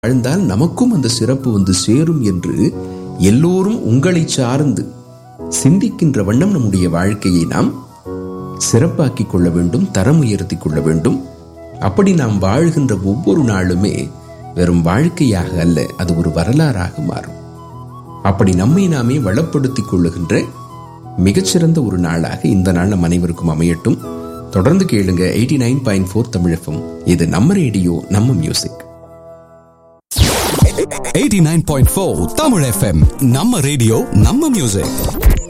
வாழ்ந்தால் நமக்கும் அந்த சிறப்பு வந்து சேரும் என்று எல்லோரும் உங்களை சார்ந்து சிந்திக்கின்ற வண்ணம் நம்முடைய வாழ்க்கையை நாம் சிறப்பாக்கிக் கொள்ள வேண்டும் தரம் உயர்த்திக் கொள்ள வேண்டும் அப்படி நாம் வாழ்கின்ற ஒவ்வொரு நாளுமே வெறும் வாழ்க்கையாக அல்ல அது ஒரு வரலாறாக மாறும் அப்படி நம்மை நாமே வளப்படுத்திக் கொள்ளுகின்ற மிகச்சிறந்த ஒரு நாளாக இந்த நாள் நம் அனைவருக்கும் அமையட்டும் தொடர்ந்து கேளுங்க eighty nine point four Tamilagam இது நம்ம ரேடியோ நம்ம மியூசிக் 89.4 தமிழ் எஃப்எம் நம்ம ரேடியோ நம்ம மியூசிக்